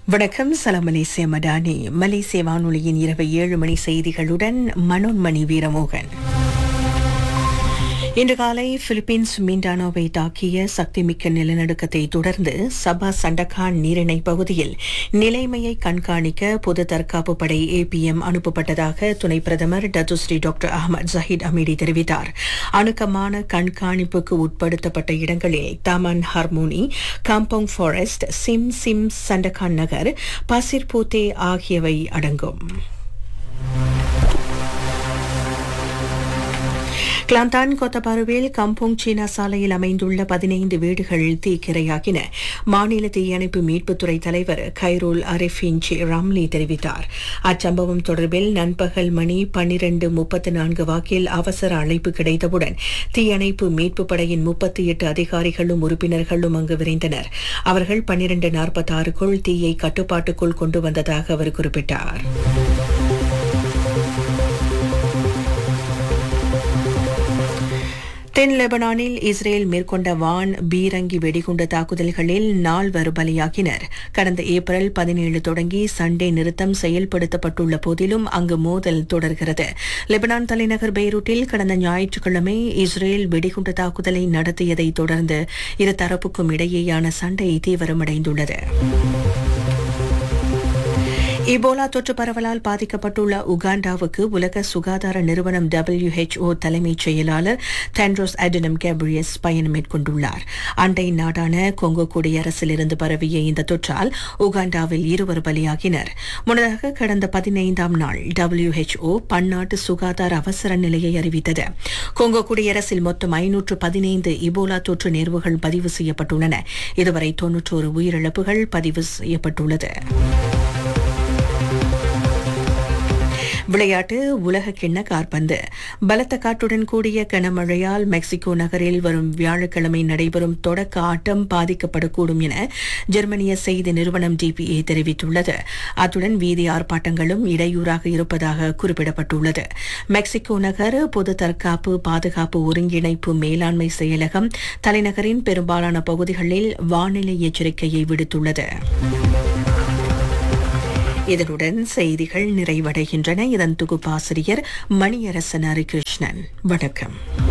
வணக்கம் சலாம் மலேசிய மடானி மலேசிய வானொலியின் இரவு ஏழு மணி செய்திகளுடன் மனோன்மணி வீரமோகன் இன்று காலை பிலிப்பீன்ஸ் மிண்டானோவை தாக்கிய சக்திமிக்க நிலநடுக்கத்தை தொடர்ந்து சபா சண்டகான் நீரிணை பகுதியில் நிலைமையை கண்காணிக்க பொது தற்காப்பு படை ஏபிஎம் அனுப்பப்பட்டதாக துணை பிரதமர் Datuk Seri doctor Ahmad Zahid Hamidi தெரிவித்தார் அணுக்கமான கண்காணிப்புக்கு உட்படுத்தப்பட்ட இடங்களில் Taman Harmoni compound forest Sim Sim Sandakan நகர் பசிர்பூத்தே ஆகியவை அடங்கும் கிளாந்தான் கொத்தபாருவில் கம்போங் சீனா சாலையில் அமைந்துள்ள பதினைந்து வீடுகள் தீக்கிரையாகின மாநில தீயணைப்பு மீட்புத்துறை தலைவர் கைரோல் அரிஃபின் ராம்லி தெரிவித்தார் அச்சம்பவம் தொடர்பில் நண்பகல் மணி பன்னிரண்டு முப்பத்தி நான்கு வாக்கில் அவசர அழைப்பு கிடைத்தவுடன் தீயணைப்பு மீட்பு படையின் முப்பத்தி எட்டு அதிகாரிகளும் உறுப்பினர்களும் அங்கு விரைந்தனர் அவர்கள் பன்னிரண்டு நாற்பத்தாறுக்குள் தீயை கட்டுப்பாட்டுக்குள் கொண்டு வந்ததாக அவர் குறிப்பிட்டார் தென் லெபனானில் இஸ்ரேல் மேற்கொண்ட வான் பீரங்கி வெடிகுண்டு தாக்குதல்களில் நால்வர் பலியாகினர் கடந்த ஏப்ரல் பதினேழு தொடங்கி சண்டே நிறுத்தம் செயல்படுத்தப்பட்டுள்ள போதிலும் அங்கு மோதல் தொடர்கிறது லெபனான் தலைநகர் பெய்ரூட்டில் கடந்த ஞாயிற்றுக்கிழமை இஸ்ரேல் வெடிகுண்டு தாக்குதலை நடத்தியதை தொடர்ந்து இரு தரப்புக்கும் இடையேயான சண்டை தீவிரமடைந்துள்ளது இபோலா தொற்று பரவலால் பாதிக்கப்பட்டுள்ள உகாண்டாவுக்கு உலக சுகாதார நிறுவனம் WHO தலைமைச் செயலாளர் தென்ட்ரோஸ் அடினம் கேப்ரியஸ் பயணம் மேற்கொண்டுள்ளார் அண்டை நாடான கொங்கோ குடியரசிலிருந்து பரவிய இந்த தொற்றால் உகாண்டாவில் இருவர் பலியாகினர் முன்னதாக கடந்த பதினைந்தாம் நாள் WHO பன்னாட்டு சுகாதார அவசர நிலையை அறிவித்தது கொங்கோ குடியரசில் மொத்தம் ஐநூற்று பதினைந்து இபோலா தொற்று நேர்வுகள் பதிவு செய்யப்பட்டுள்ளன இதுவரை தொன்னூற்றோரு உயிரிழப்புகள் பதிவு செய்யப்பட்டுள்ளது விளையாட்டு உலக கிண்ண கார்பந்து பலத்த காற்றுடன் கூடிய கனமழையால் மெக்சிகோ நகரில் வரும் வியாழக்கிழமை நடைபெறும் தொடக்க ஆட்டம் பாதிக்கப்படக்கூடும் என ஜெர்மனிய செய்தி நிறுவனம் டிபிஏ தெரிவித்துள்ளது அத்துடன் வீதி ஆர்ப்பாட்டங்களும் இடையூறாக இருப்பதாக குறிப்பிடப்பட்டுள்ளது மெக்சிகோ நகர் பொது தற்காப்பு பாதுகாப்பு ஒருங்கிணைப்பு மேலாண்மை செயலகம் தலைநகரின் பெரும்பாலான பகுதிகளில் வானிலை எச்சரிக்கையை விடுத்துள்ளது இதனுடன் செய்திகள் நிறைவடைகின்றன இதன் தொகுப்பாசிரியர் மணியரசன் ஹரிகிருஷ்ணன் வணக்கம்